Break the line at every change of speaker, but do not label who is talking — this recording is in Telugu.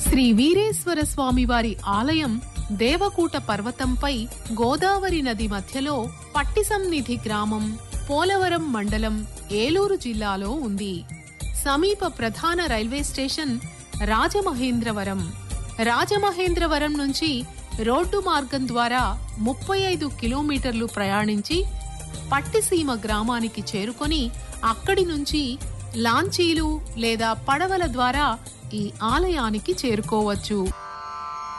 శ్రీ వీరేశ్వర స్వామి వారి ఆలయం దేవకూట పర్వతంపై గోదావరి నది మధ్యలో పట్టిసంనిధి గ్రామం పోలవరం మండలం ఏలూరు జిల్లాలో ఉంది సమీప ప్రధాన రైల్వే స్టేషన్ రాజమహేంద్రవరం రాజమహేంద్రవరం నుంచి రోడ్డు మార్గం ద్వారా ముప్పై ఐదు కిలోమీటర్లు ప్రయాణించి పట్టిసీమ గ్రామానికి చేరుకొని అక్కడి నుంచి లాంచీలు లేదా పడవల ద్వారా ఈ ఆలయానికి చేరుకోవచ్చు